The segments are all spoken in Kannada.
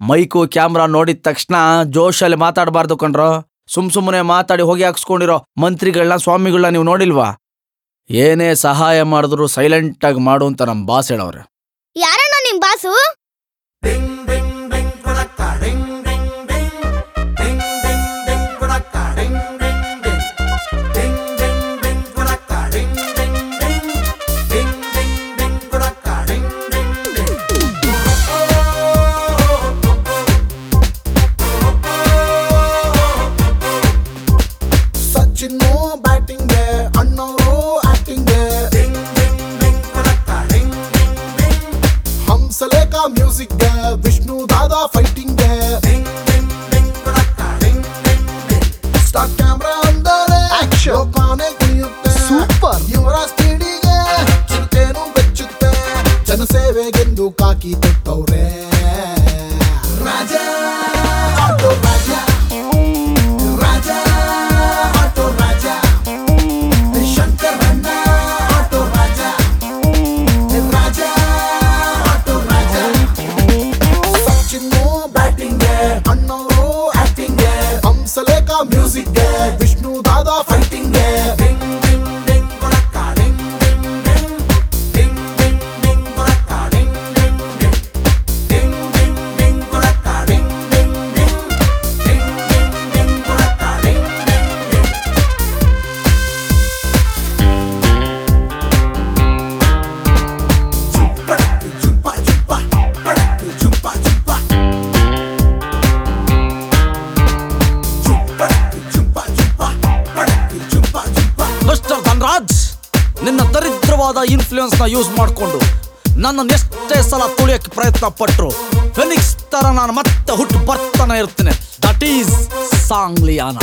ಮೈಕು ಕ್ಯಾಮ್ರಾ ನೋಡಿದ ತಕ್ಷಣ ಜೋಶಲ್ಲಿ ಮಾತಾಡಬಾರ್ದು ಕಣ್ರೋ ಸುಮ್ ಸುಮ್ಮನೆ ಮಾತಾಡಿ ಹೋಗಿ ಹಾಕ್ಸ್ಕೊಂಡಿರೋ ಮಂತ್ರಿಗಳನ್ನ ಸ್ವಾಮಿಗಳನ್ನ ನೀವು ನೋಡಿಲ್ವಾ ಏನೇ ಸಹಾಯ ಮಾಡಿದ್ರು ಸೈಲೆಂಟ್ ಆಗಿ ಮಾಡು ಅಂತ ನಮ್ ಬಾಸ್ ಹೇಳವ್ರೆ ಯಾರಣ್ಣ ನಿಮ್ ಬಾಸು ಸಚಿನ್ ಬ್ಯಾಟಿಂಗ್ ಅಣ್ಣವರು acting Hamsalekha music Vishnu Dada fighting start camera ಅಂದರೆ ಲೋಕಾನೆ ಕುಣಿಯುತ್ತೆ ಸೂಪರ್ ಇವರ ಸ್ಪೀಡಿಗೆ ಚಿರತೆನು ಬೆಚ್ಚುತ್ತೆ ಜನಸೇವೆಗೆಂದು ಕಾಕಿ ತೊಟ್ಟವ್ರೆ ರಾಜ ಆಟೋ ರಾಜ ರಾಜ ಆಟೋ ರಾಜ ಶಂಕರಣ್ಣ auto Raja Raja auto Raja Sachin batting ಅಣ್ಣವರು acting Hamsalekha music Vishnu Dada fighting mister Dhanraj ನಿನ್ನ ದರಿದ್ರವಾದ ಇನ್ಫ್ಲೂಯೆನ್ಸ್ ನ ಯೂಸ್ ಮಾಡಿಕೊಂಡು ನನ್ನನ್ನು ಎಷ್ಟೇ ಸಲ ತುಳಿಯಕ್ಕೆ ಪ್ರಯತ್ನ ಪಟ್ರು ಫೆನಿಕ್ಸ್ ತರ ನಾನು ಮತ್ತೆ ಹುಟ್ಟು ಬರ್ತಾನೆ ಇರ್ತೀನಿ ದಟ್ ಈಸ್ ಸಾಂಗ್ಲಿಯಾನ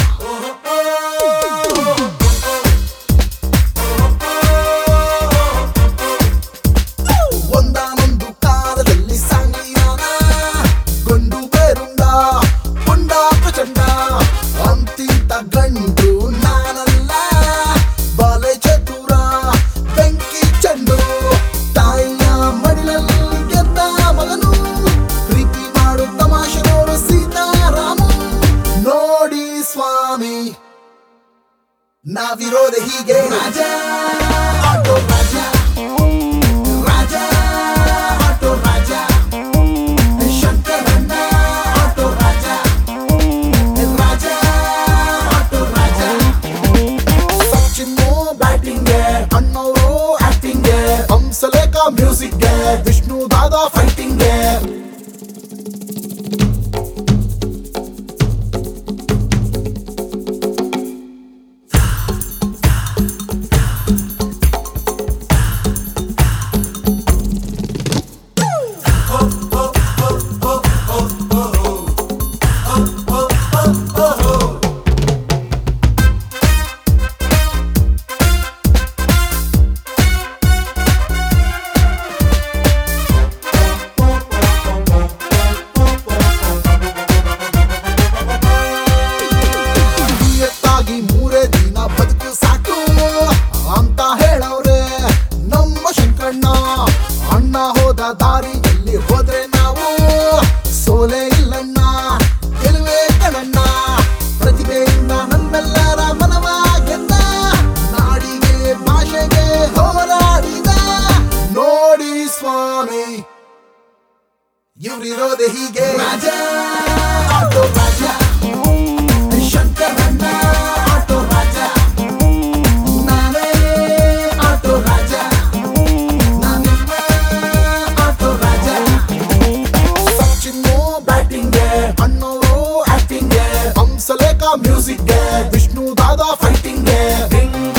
ಒಂದಾನೊಂದು ಕಾಲದಲ್ಲಿ ಸಾಂಗ್ಲಿಯಾನ ಗೊಂಡು ಬೇರುಂಡ ಪುಂಡ ಪ್ರಚಂಡ ಅಂತಿಂತ ಗಂಡು ನಾನಲ್ಲ ಬಾಲೆ ಚತುರ ಬೆಂಕಿ ಚೆಂಡು ತಾಯಿಯ ಮಡಿಲಲ್ಲಿ ಗೆದ್ದ ಮಗನು ಪ್ರೀತಿ ಮಾಡು ತಮಾಷೆ ನೋಡು ಸೀತಾರಾಮು ನೋಡಿ ಸ್ವಾಮಿ ನಾವಿರೋದೆ ಹೀಗೆ ರಾಜ ಆಟೋ ರಾಜ ರಾಜ ಆಟೋ ರಾಜ ಶಂಕರಣ್ಣ auto Raja Raja auto Raja Sachin batting ಅಣ್ಣವರು acting Hamsalekha music Vishnu Dada fighting ನಿಯತ್ತಾಗಿ ಮೂರೇ ದಿನ ಬದುಕು ಸಾಕು ಅಂತ ಹೇಳವ್ರೆ ನಮ್ಮ ಶಂಕಣ್ಣ ಅಣ್ಣ ಹೋದ ದಾರಿಯಲ್ಲಿ ಹೋದ್ರೆ ನಾವು ಸೋಲೆ ಇಲ್ಲಣ್ಣ ಗೆಲುವೆ ಕಣಣ್ಣ ಪ್ರತಿಭೆಯಿಂದ ನಮ್ಮೆಲ್ಲರ ಮನವ ಗೆದ್ದ ನಾಡಿಗೆ ಭಾಷೆಗೆ ಹೋರಾಡಿದ ನೋಡಿ ಸ್ವಾಮಿ ಇವ್ರಿರೋದೆ ಹೀಗೆ ರಾಜ ಆಟೋ ರಾಜ ಶಂಕರಣ್ಣ ಆಟೋ ರಾಜ ನಾನೇ ಆಟೋ ರಾಜ ನಾನಿನ್ನ ಆಟೋ ರಾಜ ಸಚಿನ್ ಬ್ಯಾಟಿಂಗ್ ಅಣ್ಣವರು acting Hamsalekha music Vishnu Dada fighting